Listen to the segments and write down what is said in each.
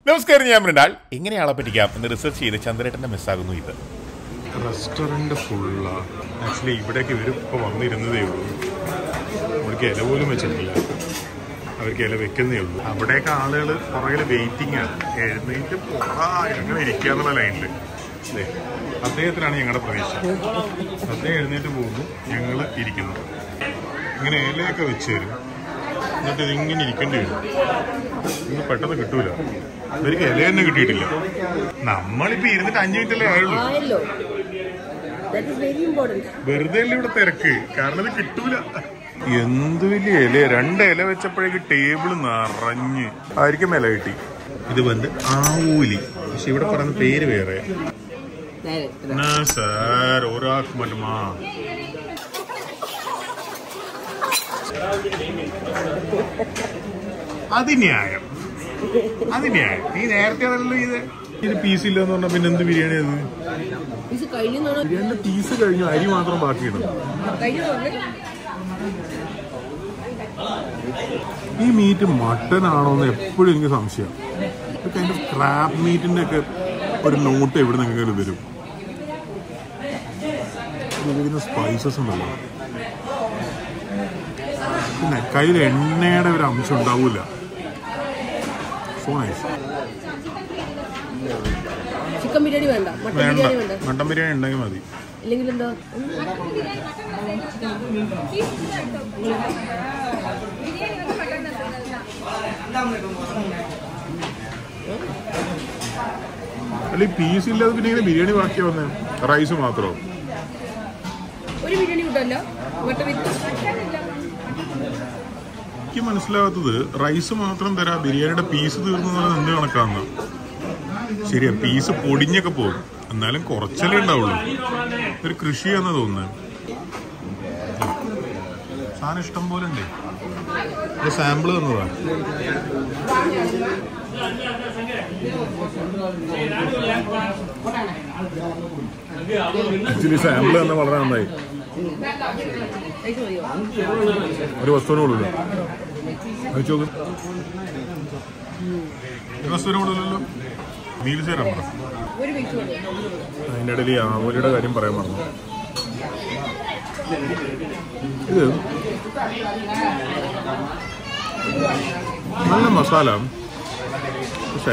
നമസ്കാരം ഞാൻ മൃണാൾ എങ്ങനെ ആളെ പറ്റിക്കാം എന്ന് റിസർച്ച് ചെയ്ത് ചന്ദ്രേട്ടന്റെ മെസ്സാകുന്നു ഇത് റെസ്റ്റോറൻറ്റ് ഫുള്ളാ ആക്ച്വലി ഇവിടേക്ക് ഇവർ ഇപ്പോൾ വന്നിരുന്നതേ ഉള്ളൂ അവർക്ക് ഇല പോലും വെച്ചിട്ടില്ല അവർക്ക് ഇല വെക്കുന്നേ ഉള്ളൂ അവിടെയൊക്കെ ആളുകൾ പുറകിൽ വെയിറ്റിംഗ് ആണ് എഴുന്നേറ്റ് പോടാ ഞങ്ങൾ ഇരിക്കുക എന്നുള്ള ലൈനിൽ അല്ലേ അദ്ദേഹത്തിനാണ് ഞങ്ങളുടെ പ്രതീക്ഷ അദ്ദേഹം എഴുന്നേറ്റ് പോകുന്നു ഞങ്ങൾ ഇരിക്കുന്നു ഇങ്ങനെ ഇലയൊക്കെ വെച്ച് തരും എന്നിട്ട് ഇതിങ്ങനെ ഇരിക്കേണ്ടി വരും ഇത് പെട്ടെന്ന് കിട്ടൂല ഇവർക്ക് ഇല തന്നെ കിട്ടിയിട്ടില്ല നമ്മളിപ്പോ ഇരുന്നിട്ട് അഞ്ചു മിനിറ്റല്ലേ ആയുള്ളൂ ആയല്ലോ ദാറ്റ് ഇസ് വെരി ഇമ്പോർട്ടൻറ്റ് വെറുതെ അല്ലേ ഇവിടെ തിരക്ക് കാരണം ഇത് കിട്ടൂല എന്ത് വലിയ ഇല രണ്ട് ഇല വെച്ചപ്പോഴേക്ക് ടേബിൾ നിറഞ്ഞ് ആയിരിക്കും ഇല കിട്ടി ഇത് വന്ന് ആവൂലി പക്ഷെ ഇവിടെ പറയുന്ന പേര് വേറെ സാർ ഒരാൾക്ക് മറ്റുമാ അത് ന്യായം അത് ന്യായം നീ നേരത്തെ അതല്ലോ ഇത് ഇത് പീസ് ഇല്ലെന്ന് പറഞ്ഞാൽ പിന്നെ എന്ത് ബിരിയാണി അത് ഇത് കഴിഞ്ഞെന്നാണ് ബിരിയാണിന്റെ പീസ് കഴിഞ്ഞു അരി മാത്രം ബാക്കിയിടും കഴിഞ്ഞു ഈ മീറ്റ് മട്ടൻ ആണോ എന്ന് എപ്പോഴും എനിക്ക് സംശയം കൈൻഡ് ഓഫ് ക്രാബ് മീറ്റിന്റെ ഒക്കെ ഒരു നോട്ട് എവിടെ നിന്നെങ്കിലും വരും ഉപയോഗിക്കുന്ന സ്പൈസസ് ഉണ്ടല്ലോ പിന്നെ കയ്യിൽ എണ്ണയുടെ ഒരു അംശം ഉണ്ടാവൂല സോ നൈസ് ചിക്കൻ ബിരിയാണി വേണ്ട മട്ടൻ വേണ്ട ബിരിയാണി വേണ്ട മട്ടൻ ബിരിയാണി ഉണ്ടെങ്കിൽ മതി ഇല്ലെങ്കിൽ എന്താ അല്ല ഈ പീസ് ഇല്ലാതെ പിന്നെ ഇങ്ങനെ ബിരിയാണി ബാക്കിയാ വന്നേ റൈസ് മാത്രമോ ഒരു ബിരിയാണി കിട്ടല്ല മട്ടൻ വിത്ത് എനിക്ക് മനസ്സിലാകാത്തത് റൈസ് മാത്രം തരാ ബിരിയാണിയുടെ പീസ് തീർന്നു എന്ന് എന്ത് കണക്കാന്ന് ശരിയാ പീസ് പൊടിഞ്ഞൊക്കെ പോകും എന്നാലും കുറച്ചല്ലേ ഉണ്ടാവുള്ളൂ ഒരു കൃഷിയാന്ന് തോന്നുന്നത് സാധനം ഇഷ്ടം പോലെ ഉണ്ടേ ഒരു സാമ്പിൾ തന്നതാ ആക്ച്വലി സാമ്പിൾ തന്നെ വളരെ നന്നായി കഴിച്ചു മതിയോ ഒരു വസ്തുവിന് കൊള്ളില്ല കഴിച്ചു നോക്ക് ഒരു വസ്തുവിന് കൊള്ളില്ലല്ലോ മീൽ ചേരാൻ പറ ഒരു പീസ് മതി അതിൻ്റെ ഇടയിൽ ഈ ആവോലിയുടെ കാര്യം പറയാൻ മറന്നു ഇത് നല്ല മസാല പക്ഷേ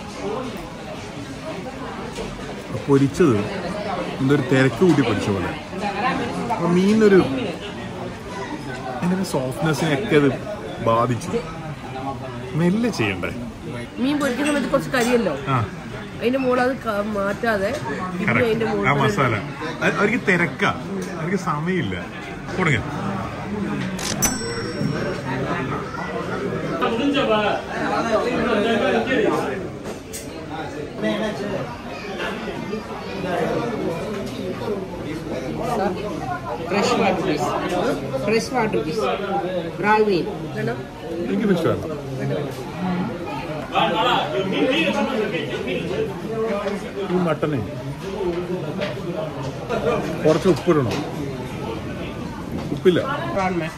പൊരിച്ചത് എന്തൊരു തിരക്ക് കൂട്ടി പൊരിച്ച പോലെ അപ്പൊ മീനൊരു അതിൻ്റെ സോഫ്റ്റ്നെസ്സിനെയൊക്കെ അത് ബാധിച്ചു മെല്ലെ ചെയ്യണ്ടേ മീൻ പൊരിക്കുന്ന സമയത്ത് കുറച്ച് കരിയല്ലോ ആ അതിന്റെ മുകളിൽ അത് ക- മാറ്റാതെ പിന്നെ അതിന്റെ Correct. ആ മുകളിൽ മസാല അത് അവർക്ക് തിരക്കാ അവർക്ക് സമയമില്ല കൊടുങ്ങ fresh water piece fresh water piece റാൽ മീൻ വേണം എനിക്ക് ഇഷ്ടമാണ് ഈ മട്ടനെ കുറച്ച് ഉപ്പിടണം ഉപ്പില്ല റാൽ മീൻ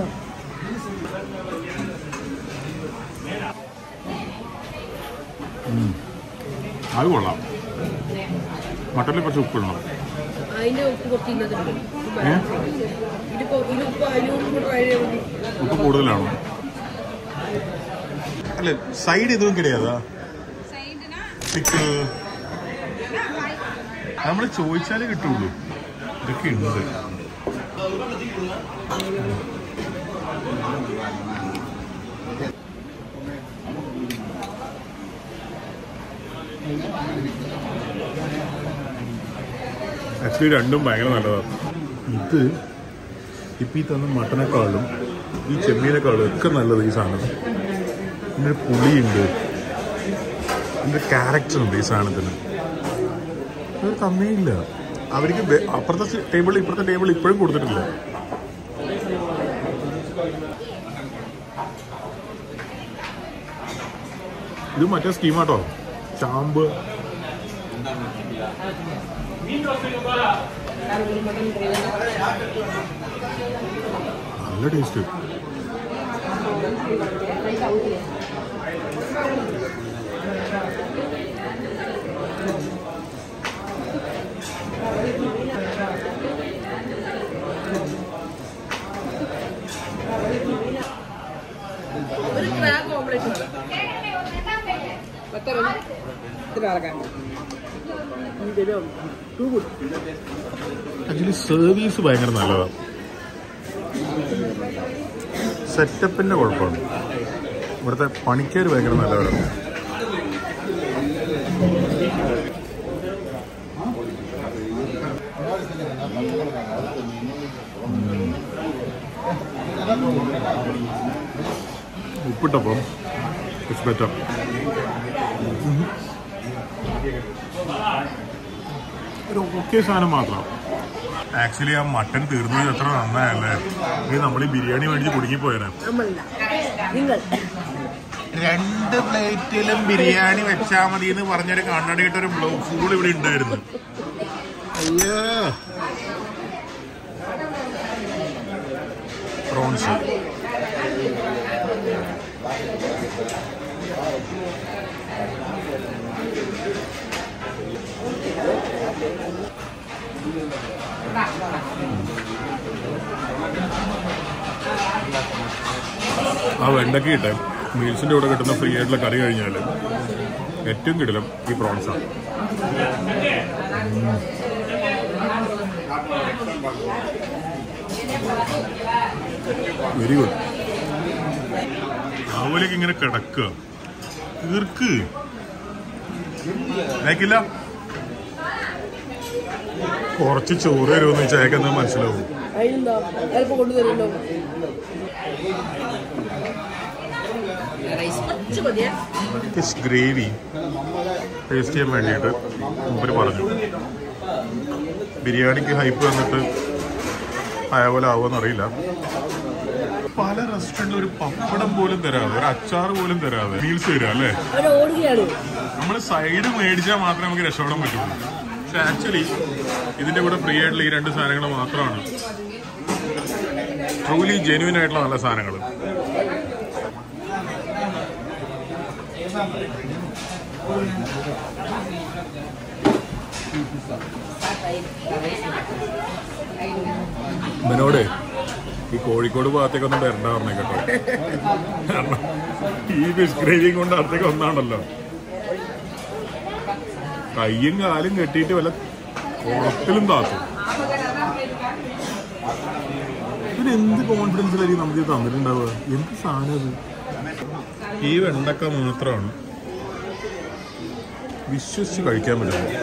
അത് കൊള്ളാം മട്ടനിൽ കുറച്ച് ഉപ്പിടണം അതിന്റെ ഉപ്പ് കുറച്ച് ഇന്നത്തുണ്ട് ഏ? ഇത് കൊ- ഇത് ഉപ്പ് അതിനോട് കൂടെ കഴിഞ്ഞാൽ മതി ഉപ്പ് കൂടുതലാണോ അല്ല സൈഡ് ഇതും കിടയാതാ പിക്കിൾ നമ്മൾ ചോദിച്ചാലേ കിട്ടുള്ളൂ ഇതൊക്കെ ഉണ്ട് ആക്ച്വലി രണ്ടും ഭയങ്കര നല്ലതാണ് ഇത് ഇപ്പം ഈ തന്ന മട്ടനേക്കാളും ഈ ചെമ്മീനേക്കാളും ഒക്കെ നല്ലത് ഈ സാധനം ഇതിൻ്റെ പുളിയുണ്ട് ഇതിൻ്റെ ക്യാരക്ടർ ഉണ്ട് ഈ സാധനത്തിന് അത് തന്നേയില്ല അവർക്ക് വെ- അപ്പുറത്തെ ടേബിൾ ഇപ്പുറത്തെ ടേബിൾ ഇപ്പോഴും കൊടുത്തിട്ടില്ല ഇത് മറ്റേ സ്കീമാട്ടോ ചാമ്പ് നല്ല ടേസ്റ്റ് seven. ഇത്ര ആൾക്കാർ ടു ഗുഡ് ആക്ച്വലി സർവീസ് ഭയങ്കര നല്ലതാണ് സെറ്റപ്പിന്റെ കുഴപ്പമാണ് ഇവിടുത്തെ പണിക്കാർ ഭയങ്കര നല്ലവരാണ് ഉപ്പിട്ടപ്പം ഇറ്റ്സ് ബെറ്റർ ഒരു ഓക്കെ സാധനം മാത്രം ആക്ച്വലി ആ മട്ടൻ തീർന്നത് എത്ര നന്നായല്ലേ ഇത് നമ്മൾ ഈ ബിരിയാണി മേടിച്ച് കുടുങ്ങിപ്പോയാ നമ്മളല്ല നിങ്ങൾ രണ്ട് പ്ലേറ്റിലും ബിരിയാണി വെച്ചാ മതി എന്ന് പറഞ്ഞൊരു കണ്ണടയിട്ട് ഒരു ബ്ലൂ ഫൂൾ ഇവിടെ ഉണ്ടായിരുന്നു അയ്യോ പ്രോൺസ് ആ വെണ്ടയ്ക്ക് കിട്ടെ മീൽസിന്റെ കൂടെ കിട്ടുന്ന ഫ്രീ ആയിട്ടുള്ള കറി കഴിഞ്ഞാൽ ഏറ്റവും കിടലും ഈ പ്രോൺസാണ് വെരി ഗുഡ് ആവൂലേക്ക് ഇങ്ങനെ കിടക്കുക തീർക്ക് ലൈക്കില്ല കുറച്ച് ചോറ് തരുമെന്ന് വെച്ചാൽ അയാൾക്ക് എന്താ മനസ്സിലാവും അതിനെന്താ ചിലപ്പോൾ കൊണ്ടുതരുമല്ലോ റൈസ് കുറച്ച് മതിയേ ഫിഷ് ഗ്രേവി ടേസ്റ്റ് ചെയ്യാൻ വേണ്ടിയിട്ട് മൂപ്പര് പറഞ്ഞു ബിരിയാണിക്ക് ഹൈപ്പ് വന്നിട്ട് ആയ പോലെ ആവുമെന്ന് അറിയില്ല പല റെസ്റ്റോറൻറ്റിൽ ഒരു പപ്പടം പോലും തരാതെ ഒരു അച്ചാർ പോലും തരാതെ മീൽസ് തരാം അല്ലേ അവൻ ഓടുകയാണ് നമ്മൾ സൈഡ് മേടിച്ചാൽ മാത്രമേ നമുക്ക് രക്ഷപ്പെടാൻ പറ്റുള്ളൂ പക്ഷെ ആക്ച്വലി ഇതിന്റെ കൂടെ ഫ്രീ ആയിട്ടുള്ള ഈ രണ്ട് സാധനങ്ങൾ മാത്രമാണ് ട്രൂലി ജെന്യൂൻ ആയിട്ടുള്ള നല്ല സാധനങ്ങൾ ഇവനോട് ഈ കോഴിക്കോട് ഭാഗത്തേക്കൊന്നും വരണ്ട പറഞ്ഞേ കേട്ടോ കാരണം ഈ ഫിഷ് ഗ്രേവിയും കൊണ്ട് അടുത്തേക്ക് ഒന്നാണല്ലോ കയ്യും കാലും കെട്ടിയിട്ട് വല്ല കുളത്തിലും താത്തും ഇതിന് എന്ത് കോൺഫിഡൻസിലായിരിക്കും നമുക്ക് ഇത് തന്നിട്ടുണ്ടാവുക എന്ത് സാധനം ഇത് ഈ വെണ്ടക്ക മാത്രമാണ് വിശ്വസിച്ച് കഴിക്കാൻ പറ്റുന്നത്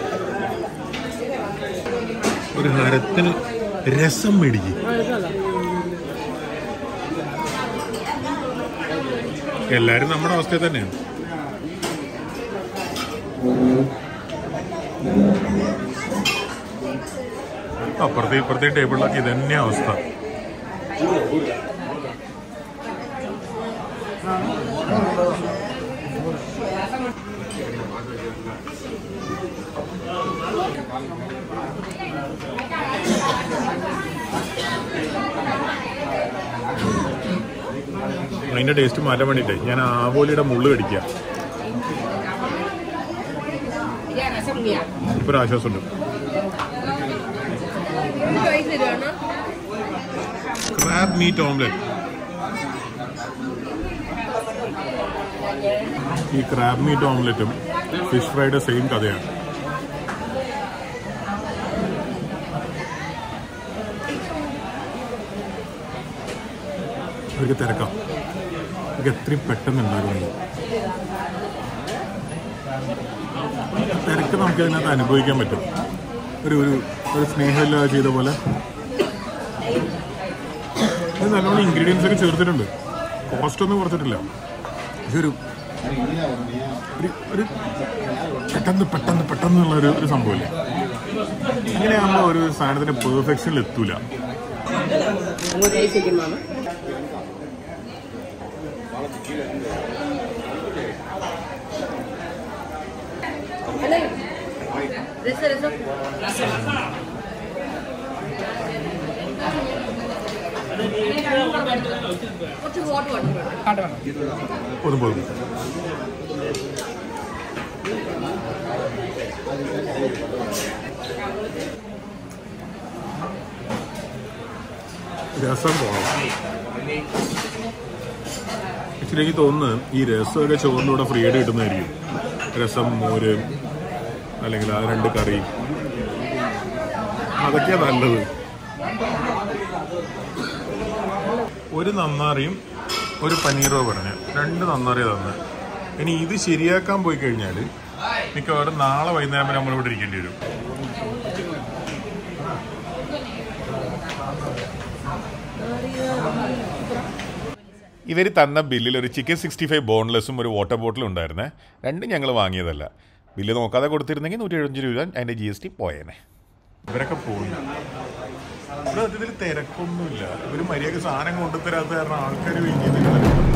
ഒരു ഹരത്തിന് രസം മേടിക്കും ആ രസമല്ല എല്ലാരും നമ്മുടെ അവസ്ഥയിൽ തന്നെയാണ് അപ്പുറത്തെ ഇപ്പുറത്തെ ടേബിളിലൊക്കെ ഇതന്നെ അവസ്ഥ അതിന്റെ ടേസ്റ്റ് മാറ്റാൻ വേണ്ടിട്ടേ ഞാൻ ആവോലിയുടെ മുള്ളു കടിക്കുക ഞാൻ രസം ഇല്ല ഇപ്പൊ ഒരു ആശ്വാസമുണ്ട് പൈസ തരുവാണോ ക്രാബ് മീറ്റ് ഓംലെറ്റ് ഈ ക്രാബ് മീറ്റ് ഓംലെറ്റും ഫിഷ് ഫ്രൈയുടെ സെയിം കഥയാണ് അവർക്ക് തിരക്കാം അവർക്ക് എത്രയും പെട്ടെന്ന് ഉണ്ടാക്കുന്നത് തിരക്ക് നമുക്ക് അതിനകത്ത് അനുഭവിക്കാൻ പറ്റും ഒരു ഒരു ഒരു സ്നേഹമില്ലാതെ ചെയ്ത പോലെ ഇത് നല്ലോണം ഇൻഗ്രീഡിയൻസ് ഒക്കെ ചേർത്തിട്ടുണ്ട് കോസ്റ്റ് ഒന്നും കുറച്ചിട്ടില്ല പക്ഷെ ഒരു ഒരു- ഒരു പെട്ടെന്ന് പെട്ടെന്ന് പെട്ടെന്നുള്ള ഒരു ഒരു സംഭവമില്ലേ ഇങ്ങനെയാകുമ്പോൾ ഒരു സാധനത്തിന്റെ പെർഫെക്ഷനിൽ എത്തൂല അങ്ങോട്ട് കഴിച്ചിരിക്കുന്നു അല്ലേ രസം രസം കുറച്ച് വാട്ടർ വേണം കാട്ട് വേണം പോതും പോതും രസം പോണം ആക്ച്വലി എനിക്ക് തോന്നുന്നു ഈ രസമൊക്കെ ചോറിൻ്റെ കൂടെ ഫ്രീ ആയിട്ട് കിട്ടുന്നതായിരിക്കും രസം മോര് അല്ലെങ്കിൽ ആ രണ്ട് കറി അതൊക്കെയാണ് നല്ലത് ഒരു നന്നാറിയും ഒരു പനീറോ പറഞ്ഞു രണ്ട് നന്നാറിയ തന്നെ ഇനി ഇത് ശരിയാക്കാൻ പോയി കഴിഞ്ഞാൽ മിക്കവാറും നാളെ വൈകുന്നേരം വരെ നമ്മളിവിടെ ഇരിക്കേണ്ടി വരും ഇവർ തന്ന ബില്ലിൽ ഒരു ചിക്കൻ സിക്സ്റ്റി ഫൈവ് ബോൺലെസ്സും ഒരു വാട്ടർ ബോട്ടിലും ഉണ്ടായിരുന്നേ രണ്ടും ഞങ്ങൾ വാങ്ങിയതല്ല ബില്ല് നോക്കാതെ കൊടുത്തിരുന്നെങ്കിൽ നൂറ്റി എഴുപത്തഞ്ച് രൂപ അതിൻ്റെ ജി എസ് ടി പോയേനെ ഇവരൊക്കെ പോയി ഇവിടെ സത്യത്തിൽ തിരക്കൊന്നുമില്ല ഇവര് മര്യാദ സാധനം കൊണ്ടുതരാത്ത കാരണം ആൾക്കാർ വെയിറ്റ് ചെയ്തിട്ട്